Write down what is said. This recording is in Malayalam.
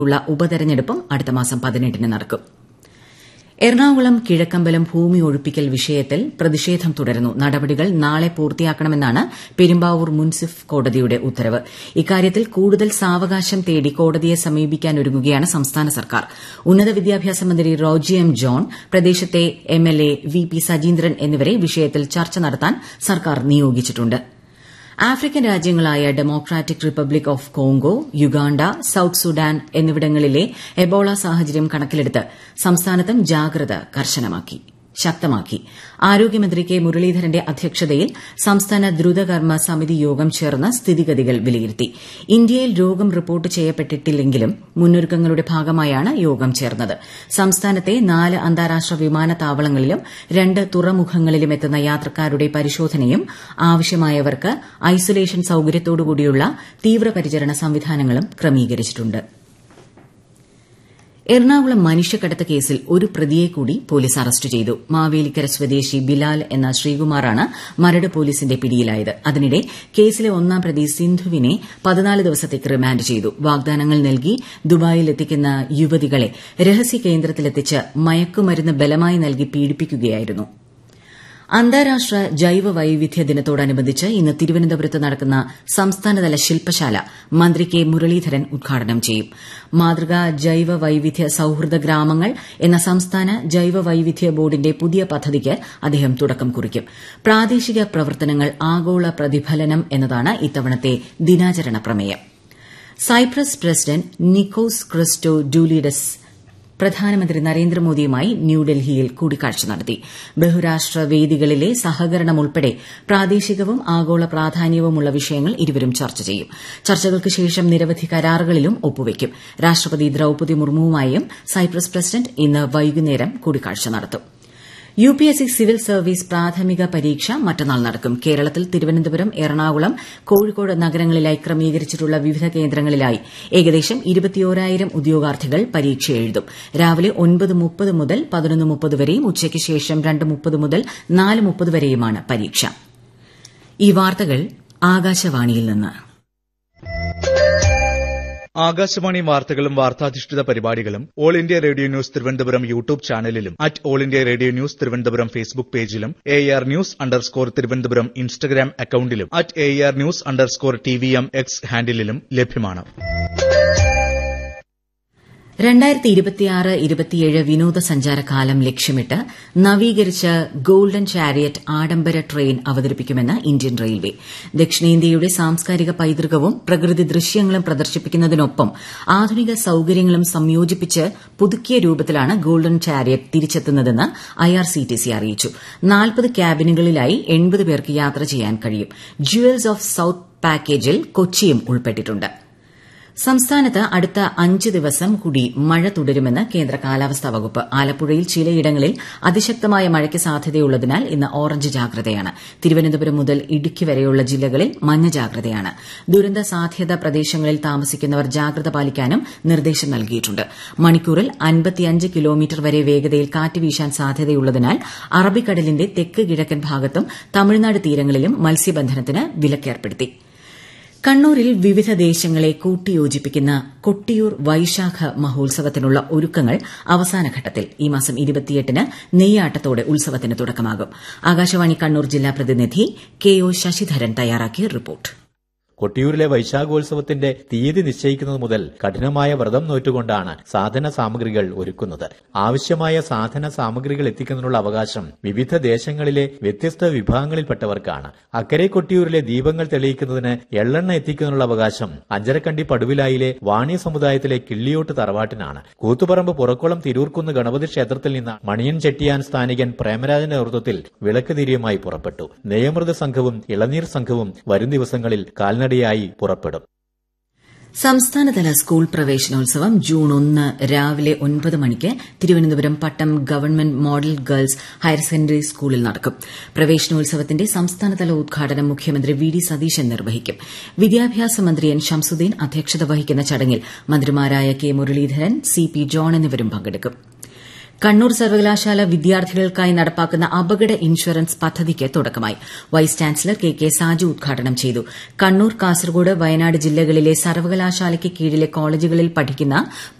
ഉള്ള ഉപതെരഞ്ഞെടുപ്പും അടുത്ത മാസം പതിനെട്ടിന് നടക്കും എറണാകുളം കിഴക്കമ്പലം ഭൂമി ഒഴിപ്പിക്കൽ വിഷയത്തിൽ പ്രതിഷേധം തുടരുന്നു നടപടികൾ നാളെ പൂർത്തിയാക്കണമെന്നാണ് പെരുമ്പാവൂർ മുൻസിഫ് കോടതിയുടെ ഉത്തരവ് ഇക്കാര്യത്തിൽ കൂടുതൽ സാവകാശം തേടി കോടതിയെ സമീപിക്കാനൊരുങ്ങുകയാണ് സംസ്ഥാന സർക്കാർ ഉന്നത വിദ്യാഭ്യാസ മന്ത്രി റോജി എം ജോൺ പ്രദേശത്തെ എംഎൽഎ വി പി സജീന്ദ്രൻ എന്നിവരെ വിഷയത്തിൽ ചർച്ച നടത്താൻ സർക്കാർ നിയോഗിച്ചിട്ടുണ്ട് ആഫ്രിക്കൻ രാജ്യങ്ങളായ democratic republic of Congo Uganda South Sudan എന്നിവിടങ്ങളിലെ എബോള സാഹചര്യം കണക്കിലെടുത്ത് സംസ്ഥാനത്തും ജാഗ്രത കർശനമാക്കി ശക്തമാക്കി ആരോഗ്യമന്ത്രി കെ മുരളീധരന്റെ അധ്യക്ഷതയിൽ സംസ്ഥാന ദ്രുതകർമ്മ സമിതി യോഗം ചേർന്ന് സ്ഥിതിഗതികൾ വിലയിരുത്തി ഇന്ത്യയിൽ രോഗം റിപ്പോർട്ട് ചെയ്യപ്പെട്ടിട്ടില്ലെങ്കിലും മുന്നൊരുക്കങ്ങളുടെ ഭാഗമായാണ് യോഗം ചേർന്നത് സംസ്ഥാനത്തെ നാല് അന്താരാഷ്ട്ര വിമാനത്താവളങ്ങളിലും രണ്ട് തുറമുഖങ്ങളിലും എത്തുന്ന യാത്രക്കാരുടെ പരിശോധനയും ആവശ്യമായവർക്ക് ഐസൊലേഷൻ സൌകര്യത്തോടുകൂടിയുള്ള തീവ്രപരിചരണ സംവിധാനങ്ങളും ക്രമീകരിച്ചിട്ടുണ്ട് എറണാകുളം മനുഷ്യക്കടത്ത് കേസിൽ ഒരു പ്രതിയെ കൂടി പോലീസ് അറസ്റ്റ് ചെയ്തു മാവേലിക്കര സ്വദേശി ബിലാൽ എന്ന ശ്രീകുമാറാണ് മരട് പോലീസിന്റെ പിടിയിലായത് അതിനിടെ കേസിലെ ഒന്നാം പ്രതി സിന്ധുവിനെ പതിനാല് ദിവസത്തേക്ക് റിമാൻഡ് ചെയ്തു വാഗ്ദാനങ്ങൾ നൽകി ദുബായിൽ എത്തിക്കുന്ന യുവതികളെ രഹസ്യ കേന്ദ്രത്തിലെത്തിച്ച് മയക്കുമരുന്ന് ബലമായി നൽകി പീഡിപ്പിക്കുകയായിരുന്നു അന്താരാഷ്ട്ര ജൈവ വൈവിധ്യ ദിനത്തോടനുബന്ധിച്ച് ഇന്ന് തിരുവനന്തപുരത്ത് നടക്കുന്ന സംസ്ഥാനതല ശില്പശാല മന്ത്രി കെ മുരളീധരൻ ഉദ്ഘാടനം ചെയ്യും മാതൃകാ ജൈവ വൈവിധ്യ സൌഹൃദ ഗ്രാമങ്ങൾ എന്ന സംസ്ഥാന ജൈവ വൈവിധ്യ ബോർഡിന്റെ പുതിയ പദ്ധതിക്ക് അദ്ദേഹം തുടക്കം കുറിക്കും പ്രാദേശിക പ്രവർത്തനങ്ങൾ ആഗോള പ്രതിഫലനം എന്നതാണ് ഇത്തവണത്തെ ദിനാചരണ പ്രമേയം Cyprus president Nikos Christodoulides പ്രധാനമന്ത്രി നരേന്ദ്രമോദിയുമായി ന്യൂഡൽഹിയിൽ കൂടിക്കാഴ്ച നടത്തി ബഹുരാഷ്ട്ര വേദികളിലെ സഹകരണം ഉൾപ്പെടെ പ്രാദേശികവും ആഗോള പ്രാധാന്യവുമുള്ള വിഷയങ്ങൾ ഇരുവരും ചർച്ച ചെയ്യും ചർച്ചകൾക്ക് ശേഷം നിരവധി കരാറുകളിലും ഒപ്പുവയ്ക്കും രാഷ്ട്രപതി ദ്രൌപദി മുർമുവുമായും സൈപ്രസ് പ്രസിഡന്റ് ഇന്ന് വൈകുന്നേരം കൂടിക്കാഴ്ച നടത്തും U P S C civil service പ്രാഥമിക പരീക്ഷ മറ്റന്നാൾ നടക്കും കേരളത്തിൽ തിരുവനന്തപുരം എറണാകുളം കോഴിക്കോട് നഗരങ്ങളിലായി ക്രമീകരിച്ചിട്ടുള്ള വിവിധ കേന്ദ്രങ്ങളിലായി ഏകദേശം ഇരുപത്തിയോരായിരം ഉദ്യോഗാർത്ഥികൾ പരീക്ഷ എഴുതും രാവിലെ ഒൻപത് മുപ്പത് മുതൽ പതിനൊന്ന് മുപ്പത് വരെയും ഉച്ചയ്ക്ക് ശേഷം രണ്ട് മുപ്പത് മുതൽ നാല് മുപ്പത് വരെയുമാണ് പരീക്ഷ ഈ വാർത്തകൾ ആകാശവാണിയിൽ നിന്ന് ആകാശവാണി വാർത്തകളും വാർത്താധിഷ്ഠിത പരിപാടികളും all India radio news Thiruvananthapuram YouTube ചാനലിലും at all India radio news Thiruvananthapuram Facebook പേജിലും A R news underscore Thiruvananthapuram Instagram അക്കൌണ്ടിലും at A R news underscore T V M X ഹാൻഡിലും ലഭ്യമാണ് രണ്ടായിരത്തി ഇരുപത്തിയാറ് ഇരുപത്തിയേഴ് വിനോദസഞ്ചാര കാലം ലക്ഷ്യമിട്ട് നവീകരിച്ച ഗോൾഡൻ ചാരിയറ്റ് ആഡംബര ട്രെയിൻ അവതരിപ്പിക്കുമെന്ന് ഇന്ത്യൻ റെയിൽവേ ദക്ഷിണേന്ത്യയുടെ സാംസ്കാരിക പൈതൃകവും പ്രകൃതി ദൃശ്യങ്ങളും പ്രദർശിപ്പിക്കുന്നതിനൊപ്പം ആധുനിക സൌകര്യങ്ങളും സംയോജിപ്പിച്ച് പുതുക്കിയ രൂപത്തിലാണ് ഗോൾഡൻ ചാരിയറ്റ് തിരിച്ചെത്തുന്നതെന്ന് ഐആർസിടിസി അറിയിച്ചു നാൽപ്പത് ക്യാബിനുകളിലായി എൺപത് പേർക്ക് യാത്ര ചെയ്യാൻ കഴിയും ജുവൽസ് ഓഫ് സൌത്ത് പാക്കേജിൽ കൊച്ചിയും ഉൾപ്പെട്ടിട്ടുണ്ട് സംസ്ഥാനത്ത് അടുത്ത അഞ്ച് ദിവസം കൂടി മഴ തുടരുമെന്ന് കേന്ദ്ര കാലാവസ്ഥാ വകുപ്പ് ആലപ്പുഴയിൽ ചിലയിടങ്ങളിൽ അതിശക്തമായ മഴയ്ക്ക് സാധ്യതയുള്ളതിനാൽ ഇന്ന് ഓറഞ്ച് ജാഗ്രതയാണ് തിരുവനന്തപുരം മുതൽ ഇടുക്കി വരെയുള്ള ജില്ലകളിൽ മഞ്ഞ ജാഗ്രതയാണ് ദുരന്ത സാധ്യത പ്രദേശങ്ങളിൽ താമസിക്കുന്നവർ ജാഗ്രത പാലിക്കാനും നിർദ്ദേശം നൽകിയിട്ടുണ്ട് മണിക്കൂറിൽ അൻപത്തിയഞ്ച് കിലോമീറ്റർ വരെ വേഗതയിൽ കാറ്റ് വീശാൻ സാധ്യതയുള്ളതിനാൽ അറബിക്കടലിന്റെ തെക്ക് കിഴക്കൻ ഭാഗത്തും തമിഴ്നാട് തീരങ്ങളിലും മത്സ്യബന്ധനത്തിന് വിലക്കേർപ്പെടുത്തി കണ്ണൂരിൽ വിവിധ ദേശങ്ങളെ കൂട്ടിയോജിപ്പിക്കുന്ന കൊട്ടിയൂർ വൈശാഖ മഹോത്സവത്തിനുള്ള ഒരുക്കങ്ങൾ അവസാനഘട്ടത്തിൽ ഈ മാസം ഇരുപത്തിയെട്ടിന് നെയ്യാട്ടത്തോടെ ഉത്സവത്തിന് തുടക്കമാകും ആകാശവാണി കണ്ണൂർ ജില്ലാ പ്രതിനിധി കെ ഒ ശശിധരൻ തയ്യാറാക്കിയ റിപ്പോർട്ട് കൊട്ടിയൂരിലെ വൈശാഖോത്സവത്തിന്റെ തീയതി നിശ്ചയിക്കുന്നത് മുതൽ കഠിനമായ വ്രതം നോറ്റുകൊണ്ടാണ് സാധന സാമഗ്രികൾ ഒരുക്കുന്നത് ആവശ്യമായ സാധന സാമഗ്രികൾ എത്തിക്കുന്നതിനുള്ള അവകാശം വിവിധ ദേശങ്ങളിലെ വ്യത്യസ്ത വിഭാഗങ്ങളിൽപ്പെട്ടവർക്കാണ് അക്കരെ കൊട്ടിയൂരിലെ ദീപങ്ങൾ തെളിയിക്കുന്നതിന് എള്ളെണ്ണ എത്തിക്കുന്നതിനുള്ള അവകാശം അഞ്ചരക്കണ്ടി പടുവിലായിലെ വാണി സമുദായത്തിലെ കിള്ളിയോട്ട് തറവാട്ടിനാണ് കൂത്തുപറമ്പ് പുറക്കുളം തിരൂർക്കുന്ന് ഗണപതി ക്ഷേത്രത്തിൽ നിന്ന് മണിയൻ ചെട്ടിയാൻ സ്ഥാനികൻ പ്രേമരാജന്റെ നേതൃത്വത്തിൽ വിളക്ക് തിരിയുമായി പുറപ്പെട്ടു നെയ്യമൃത സംഘവും ഇളനീർ സംഘവും വരും ദിവസങ്ങളിൽ കാൽനട നടപടിയായി പുറപ്പെടും സംസ്ഥാനതല സ്കൂൾ പ്രവേശനോത്സവം ജൂൺ ഒന്ന് രാവിലെ ഒൻപത് മണിക്ക് Thiruvananthapuram Pattom government model girls higher secondary സ്കൂളിൽ നടക്കും പ്രവേശനോത്സവത്തിന്റെ സംസ്ഥാനതല ഉദ്ഘാടനം മുഖ്യമന്ത്രി വി ഡി സതീശൻ നിർവഹിക്കും വിദ്യാഭ്യാസ മന്ത്രി എൻ ഷംസുദ്ദീൻ അധ്യക്ഷത വഹിക്കുന്ന ചടങ്ങിൽ മന്ത്രിമാരായ K Muralidharan C P John എന്നിവരും പങ്കെടുക്കും കണ്ണൂർ സർവകലാശാല വിദ്യാർത്ഥികൾക്കായി നടപ്പാക്കുന്ന അപകട ഇൻഷുറൻസ് പദ്ധതിക്ക് തുടക്കമായി vice chancellor K K Saju ഉദ്ഘാടനം ചെയ്തു കണ്ണൂർ കാസർഗോഡ് വയനാട് ജില്ലകളിലെ സർവകലാശാലയ്ക്ക് കീഴിലെ കോളേജുകളിൽ പഠിക്കുന്ന